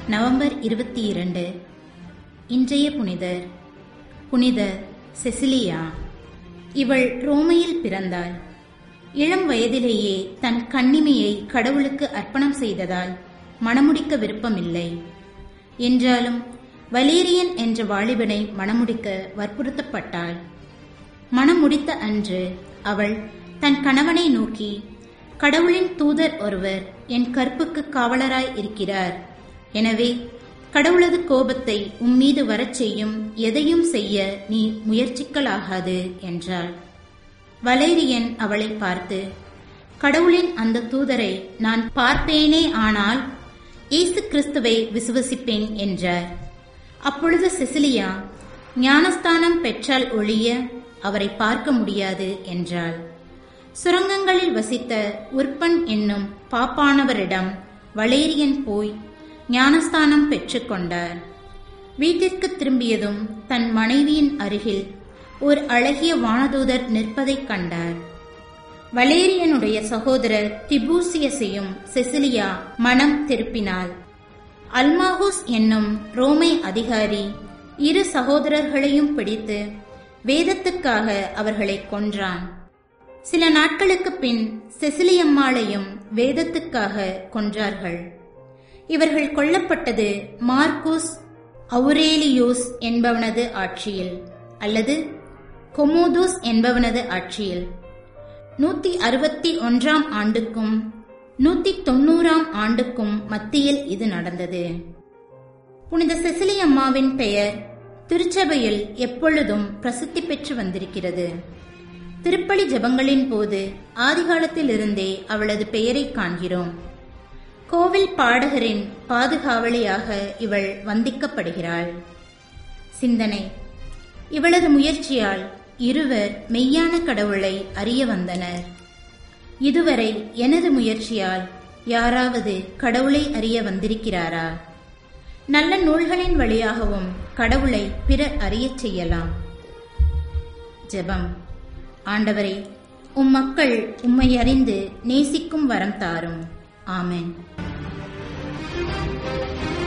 November இருபத்தி இரண்டு இன்றைய புனிதர் புனித செசிலியா இவள் ரோமையில் பிறந்தாள் இளம் வயதிலேயே தன் கன்னிமையை கடவுளுக்கு அர்ப்பணம் செய்ததால் மணமுடிக்க விருப்பமில்லை என்றாலும் வலேரியன் என்ற வாலிபனை மணமுடிக்க வற்புறுத்தப்பட்டாள் மணம் முடித்த அன்று அவள் தன் கணவனை நோக்கி கடவுளின் தூதர் ஒருவர் என் கற்புக்கு காவலராய் இருக்கிறார் எனவே கடவுளது கோபத்தை உம்மீது வரச் செய்யும் எதையும் செய்ய நீ முயற்சிக்கலாகாது என்றாள் வலேரியன் அவளை பார்த்து கடவுளின் அந்த தூதரை நான் பார்ப்பேனே ஆனால் இயேசு கிறிஸ்துவை விசுவசிப்பேன் என்றார் அப்பொழுது செசிலியா ஞானஸ்தானம் பெற்றால் ஒழிய அவரை பார்க்க முடியாது என்றாள் சுரங்கங்களில் வசித்த உற்பன் என்னும் பாப்பானவரிடம் வளேரியன் போய் ஞானஸ்தானம் பெற்றுக்கொண்டார் வீட்டிற்கு திரும்பியதும் தன் மனைவியின் அருகில் ஒரு அழகிய வானதூதர் நிற்பதைக் கண்டார் வலேரியனுடைய சகோதரர் திபூசியஸையும் செசிலியா மனம் திருப்பினாள் அல்மாகூஸ் என்னும் ரோமை அதிகாரி இரு சகோதரர்களையும் பிடித்து வேதத்துக்காக அவர்களை கொன்றான் சில நாட்களுக்கு பின் செசிலியம்மாளையும் வேதத்துக்காக கொன்றார்கள் இவர்கள் கொல்லப்பட்டது மார்க்குஸ் அவுரேலியூஸ் என்பவனது ஆட்சியில் அல்லது கொமோதூஸ் என்பவனது ஆட்சியில் நூத்தி அறுபத்தி ஒன்றாம் ஆண்டுக்கும் நூத்தி தொண்ணூறாம் ஆண்டுக்கும் மத்தியில் இது நடந்தது புனித செசிலி அம்மாவின் பெயர் திருச்சபையில் எப்பொழுதும் பிரசித்தி பெற்று வந்திருக்கிறது திருப்பலி ஜபங்களின் போது ஆதிகாலத்திலிருந்தே அவளது பெயரை காண்கிறோம் கோவில் பாடகரின் பாதுகாவலியாக இவள் வந்திக்கப்படுகிறாள் சிந்தனை இவளது முயற்சியால் இருவர் மெய்யான கடவுளை அறிய வந்தனர் இதுவரை எனது முயற்சியால் யாராவது கடவுளை அறிய வந்திருக்கிறாரா நல்ல நூல்களின் வழியாகவும் கடவுளை பிறர் அறியச் செய்யலாம் ஜெபம் ஆண்டவரே உம் மக்கள் உம்மை அறிந்து நேசிக்கும் வரம் தாரும் ஆமென்